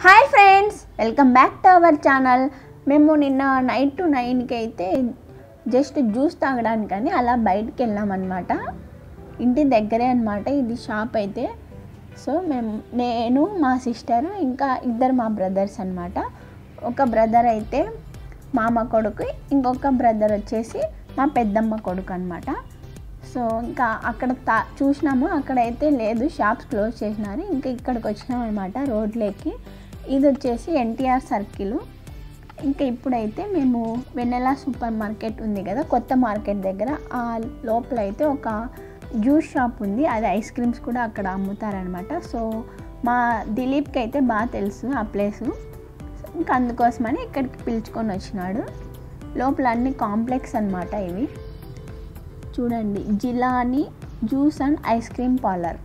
Hi friends welcome back to our channel మేము నిన్న night to నైన్కి అయితే జస్ట్ జ్యూస్ తాగడానికని అలా బయటికి వెళ్ళామన్నమాట ఇంటి దగ్గరే అనమాట ఇది షాప్ అయితే సో మేము నేను మా సిస్టర్ ఇంకా ఇద్దరు మా బ్రదర్స్ అనమాట ఒక బ్రదర్ అయితే మామ కొడుకు ఇంకొక బ్రదర్ వచ్చేసి మా పెద్దమ్మ కొడుకు అనమాట సో ఇంకా అక్కడ తా చూసినాము అక్కడైతే లేదు షాప్స్ క్లోజ్ చేసినారు ఇంకా ఇక్కడికి వచ్చినాం అనమాట రోడ్లోకి ఇది వచ్చేసి ఎన్టీఆర్ సర్కిల్ ఇంకా ఇప్పుడైతే మేము వెన్నెల సూపర్ మార్కెట్ ఉంది కదా కొత్త మార్కెట్ దగ్గర ఆ లోపల అయితే ఒక జ్యూస్ షాప్ ఉంది అది ఐస్ క్రీమ్స్ కూడా అక్కడ అమ్ముతారనమాట సో మా దిలీప్కి అయితే బాగా తెలుసు ఆ ప్లేసు ఇంకా అందుకోసమని ఇక్కడికి పిలుచుకొని వచ్చినాడు లోపల అన్ని కాంప్లెక్స్ అనమాట ఇవి చూడండి Jilani juice and ice cream parlour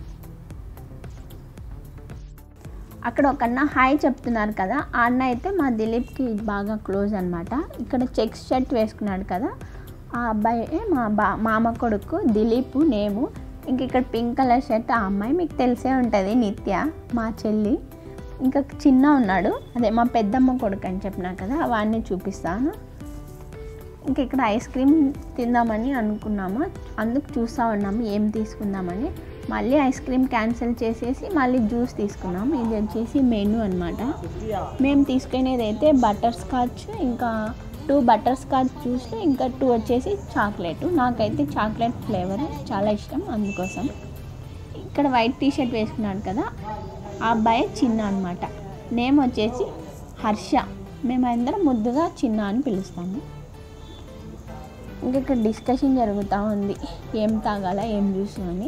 అక్కడ ఒక అన్న హాయ్ చెప్తున్నారు కదా ఆ అన్న అయితే మా దిలీప్కి బాగా క్లోజ్ అనమాట ఇక్కడ చెక్స్ షర్ట్ వేసుకున్నాడు కదా ఆ అబ్బాయి మా బా మామ కొడుకు దిలీప్ నేము ఇంక ఇక్కడ పింక్ కలర్ షర్ట్ ఆ అమ్మాయి మీకు తెలిసే ఉంటుంది నిత్య మా చెల్లి ఇంకా చిన్న ఉన్నాడు అదే మా పెద్దమ్మ కొడుకు అని చెప్పినా కదా వాడిని చూపిస్తాను ఇంక ఇక్కడ ఐస్ క్రీమ్ తిందామని అనుకున్నాము అందుకు చూస్తూ ఉన్నాము ఏం తీసుకుందామని మళ్ళీ ఐస్ క్రీమ్ క్యాన్సిల్ చేసేసి మళ్ళీ జ్యూస్ తీసుకున్నాము ఇది వచ్చేసి మెనూ అనమాట మేము తీసుకునేది అయితే బటర్ స్కాచ్ ఇంకా టూ బటర్ స్కాచ్ జ్యూస్లు ఇంకా టూ వచ్చేసి చాక్లెట్ నాకైతే చాక్లెట్ ఫ్లేవర్ చాలా ఇష్టం అందుకోసం ఇక్కడ వైట్ టీ షర్ట్ వేసుకున్నాడు కదా ఆ అబ్బాయి చిన్న అనమాట నేమ్ వచ్చేసి హర్ష మేమందరం ముద్దుగా చిన్న అని పిలుస్తాము ఇంకా ఇక్కడ డిస్కషన్ జరుగుతూ ఉంది ఏం తాగాల ఏం జ్యూస్ అని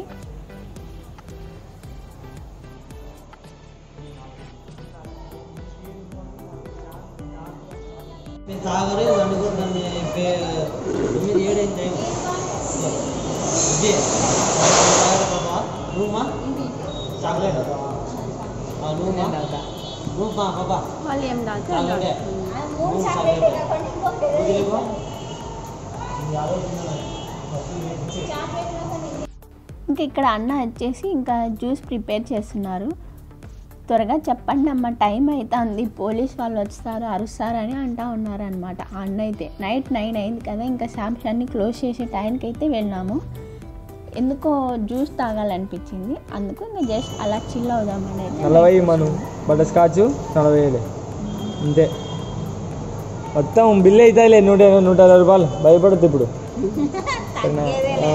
నేను తాగలే వండుకొని దాన్ని పే- తొమ్మిది ఏడైంది టైం ఇది తాగలే పాపా రూమా చాక్లెట్ ఆ, రూమా రూమా పాపా వాళ్ళు ఏం చాక్లెటే రూమ్ చాక్లెట్ వదిలేవా? ఇంకా ఇక్కడ అన్న వచ్చేసి ఇంకా జ్యూస్ ప్రిపేర్ చేస్తున్నారు త్వరగా చెప్పండి అమ్మ టైం అవుతుంది పోలీస్ వాళ్ళు వస్తారు అరుస్తారని అంటా ఉన్నారనమాట ఆ అన్న అయితే నైట్ నైన్ అయింది కదా ఇంకా షాప్స్ అన్ని క్లోజ్ చేసే టైంకి అయితే వెళ్ళాము ఎందుకో జ్యూస్ తాగాలనిపించింది అందుకు ఇంకా జస్ట్ అలా చిల్ అవుదామని అయితే నలభై మనం బటర్ స్కాచ్ నలభై వేలు అంతే మొత్తం బిల్ అవుతాయిలే నూట నూట యాభై రూపాయలు భయపడద్దు ఇప్పుడు ఆ.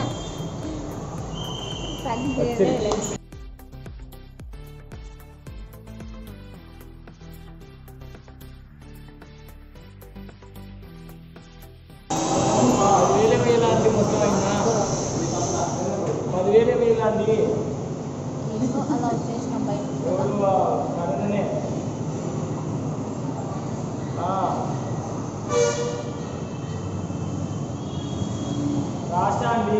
పదివేల వేల అండి మొత్తం అయినా పదివేల వేల అండి అలా వచ్చేసినాం బయట ఎవరు కరణనే రాష్ట్ర అండి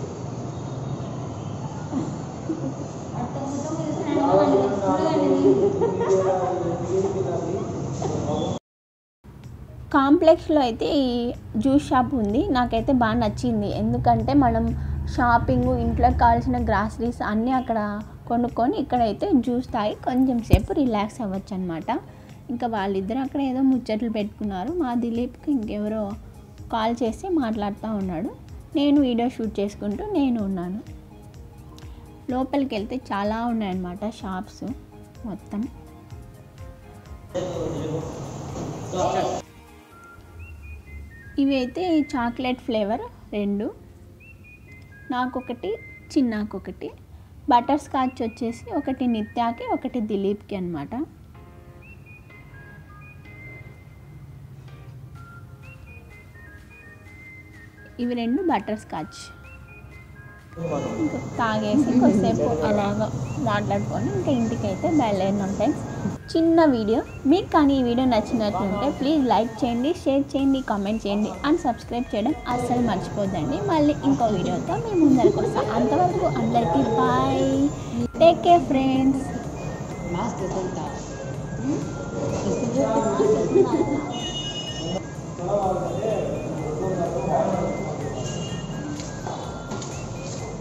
కాంప్లెక్స్లో అయితే ఈ జ్యూస్ షాప్ ఉంది నాకైతే బాగా నచ్చింది ఎందుకంటే మనం షాపింగ్ ఇంట్లో కావాల్సిన గ్రాసరీస్ అన్నీ అక్కడ కొనుక్కొని ఇక్కడైతే జ్యూస్ తాగి కొంచెం సేపు రిలాక్స్ అవ్వచ్చు అనమాట ఇంకా వాళ్ళిద్దరు అక్కడ ఏదో ముచ్చట్లు పెట్టుకున్నారు మా దిలీప్కి ఇంకెవరో కాల్ చేసి మాట్లాడుతూ ఉన్నాడు నేను వీడియో షూట్ చేసుకుంటూ నేను ఉన్నాను లోపలికి వెళ్తే చాలా ఉన్నాయన్నమాట షాప్స్ మొత్తం ఇవి అయితే చాక్లెట్ ఫ్లేవర్ రెండు నాకొకటి చిన్నాకొకటి బటర్ స్కాచ్ వచ్చేసి ఒకటి నిత్యాకి ఒకటి దిలీప్కి అనమాట ఇవి రెండు బటర్ స్కాచ్ ఇంకా తాగేసి కొద్దిసేపు అలాగా మాట్లాడుకొని ఇంకా ఇంటికి అయితే బయలుదేరినాం ఫ్రెండ్స్ చిన్న వీడియో మీకు కానీ ఈ వీడియో నచ్చినట్లుంటే ప్లీజ్ లైక్ చేయండి షేర్ చేయండి కామెంట్ చేయండి అండ్ సబ్స్క్రైబ్ చేయడం అస్సలు మర్చిపోద్దండి మళ్ళీ ఇంకో వీడియోతో మీ ముందరకు వస్తాం అంతవరకు అందరికీ bye take care friends mask వేసుకుంటా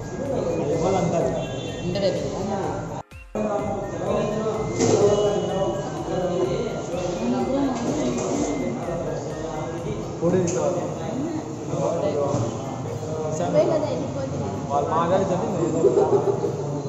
వాళ్ళంటారు ఇంటర్ అయిపోయింది ఫోటో తీసుకోవాలి వాళ్ళు మాట్లాడి